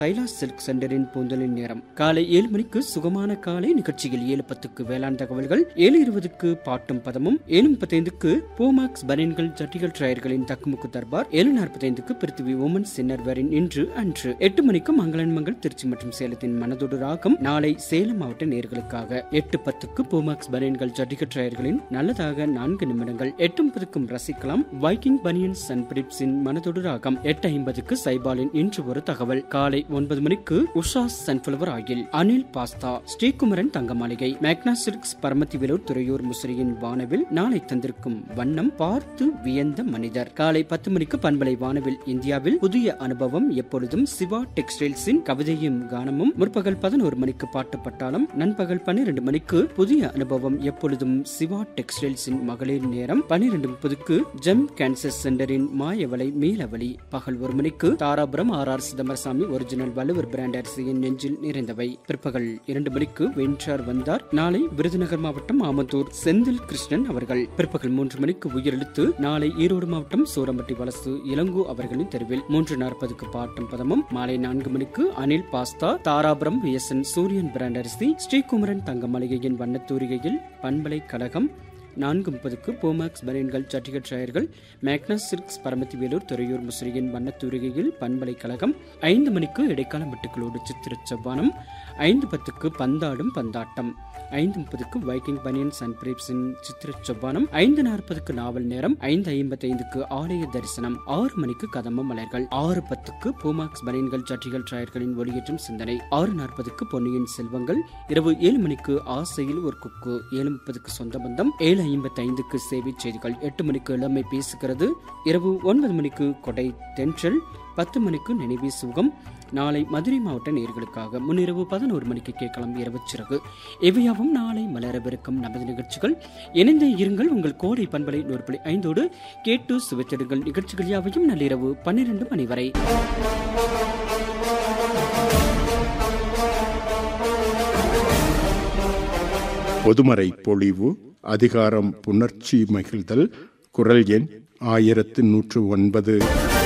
Kailash silk சென்டரின் பூந்தலின் நேரம் காலை ஏழு மணிக்கு சுகமான காலை நிகழ்ச்சியில் ஏழு பத்துக்கு வேளாண் தகவல்கள் ஏழு இருபதுக்கு பாட்டும் பதமும் ஏழு முப்பத்தைந்துக்கு போமாக்ஸ் பனியன்கள் ஜட்டிகள் டயர்களின் தக்குமுக்கு தர்பார் ஏழு நாற்பத்தைந்துக்கு பிருத்திவி உமன் சின்னர்வரின் இன்று அன்று எட்டு மணிக்கு மங்களன் மங்கள் திருச்சி மற்றும் சேலத்தின் மனதொடு ராகம் நாளை சேலம் மாவட்ட நேர்களுக்காக எட்டு பத்துக்கு போமாக்ஸ் பனியன்கள் ஜட்டிகள் டயர்களின் நல்லதாக நான்கு நிமிடங்கள் எட்டு முப்பதுக்கும் ரசிக்கலாம் வைக்கிங் பனியன்ஸ் அண்ட் பிரிப்ஸின் மனதொடு ராகம் எட்டு ஐம்பதுக்கு சைபாலின் இன்று ஒரு தகவல் காலை ஒன்பது மணிக்கு Usha sunflower oil Anil pasta Sri Kumaran Thanga Maaligai மேக்னா சில்க்ஸ் பரமத்தி வேலூர் துறையூர் முசிறியின் வானவில் நாளை தந்திருக்கும் வண்ணம் பார்த்து வியந்த மனிதர் காலை பத்து மணிக்கு பண்பலை வானவில் இந்தியாவில் புதிய அனுபவம் எப்பொழுதும் சிவா டெக்ஸ்டைல்ஸின் கவிதையும் கானமும் முற்பகல் பதினோரு மணிக்கு பாட்டு பட்டாளம் நண்பகல் பன்னிரண்டு மணிக்கு புதிய அனுபவம் எப்பொழுதும் சிவா டெக்ஸ்டைல்ஸின் மகளிர் நேரம் பன்னிரண்டு முப்பதுக்கு ஜெம் கேன்சர் சென்டரின் மாயவலை மீளவழி பகல் ஒரு மணிக்கு Dharapuram R R Chidambarasamy original Valluvar brand அரிசியின் நெஞ்சில் நிறைந்தவை பிற்பகல் இரண்டு மணிக்கு வென்றார் வந்தார் நாளை விருதுநகர் மாவட்டம் ஆமத்தூர் செந்தில் கிருஷ்ணன் அவர்கள் பிற்பகல் மூன்று மணிக்கு உயிரெழுத்து நாளை ஈரோடு மாவட்டம் சூரம்பட்டி வலசு இளங்கோ அவர்களின் தெருவில் மூன்று நாற்பதுக்கு பாட்டம் பதமும் மாலை நான்கு மணிக்கு Anil pasta Dharapuram VSN Suriyan brand அரிசி ஸ்ரீகுமரன் தங்க மளிகையின் வண்ணத்தூரிகையில் பண்பலை கழகம் நான்கு முப்பதுக்கு போமாக்ஸ் பனியன்கள் சட்டிகட் டயர்கள் மேக்னஸ் சில்க்ஸ் பரமத்தி வேலூர் துறையூர் முசிறியின் வண்ணத்தூரிகையில் பண்பலை கழகம் ஐந்து மணிக்கு இடைக்கால மெட்டுக்களோடு சித்திர செவ்வானம் ஐந்து பத்துக்கு பந்தாடும் பந்தாட்டம் ஐந்து முப்பதுக்கு வைக்கிங் பனியன்ஸ் அண்ட் பிரேப்ஸின் சித்திர செவ்வானம் ஐந்து நாற்பதுக்கு நாவல் நேரம் ஐந்து ஐம்பத்தி ஐந்துக்கு ஆலய தரிசனம் ஆறு மணிக்கு கதம்ப மலர்கள் ஆறு பத்துக்கு போமாக்ஸ் பனியன்கள் சட்டிகள் டயர்களின் ஒளியேற்றும் சிந்தனை ஆறு நாற்பதுக்கு பொன்னியின் செல்வங்கள் இரவு ஏழு மணிக்கு ஆசையில் ஒரு குக்கு ஏழு முப்பதுக்கு சொந்த பந்தம் ஏழு ஐம்பத்தி ஐந்துக்கு சேவை செய்திகள் எட்டு மணிக்கு இளமை பேசுகிறது இரவு ஒன்பது மணிக்கு கொடை தென்றல் பத்து மணிக்கு நினைவே சுகம் நாளை மதுரை மாவட்ட நேர்களுக்காக முன்னிரவு பதினோரு மணிக்கு கேட்கலாம் இரவு சிறகு இவையாவும் நாளை மலரவிருக்கும் நமது நிகழ்ச்சிகள் இணைந்தே இருங்கள் உங்கள் கோடை பண்பலை நூறு ஐந்தோடு கேட்டு சுவைத்திடுங்கள் நிகழ்ச்சிகள் யாவையும் நள்ளிரவு பன்னிரண்டு மணி வரை பொதுமறை பொழிவு அதிகாரம் புணர்ச்சி மகிழ்தல் குரல் எண் ஆயிரத்து நூற்று ஒன்பது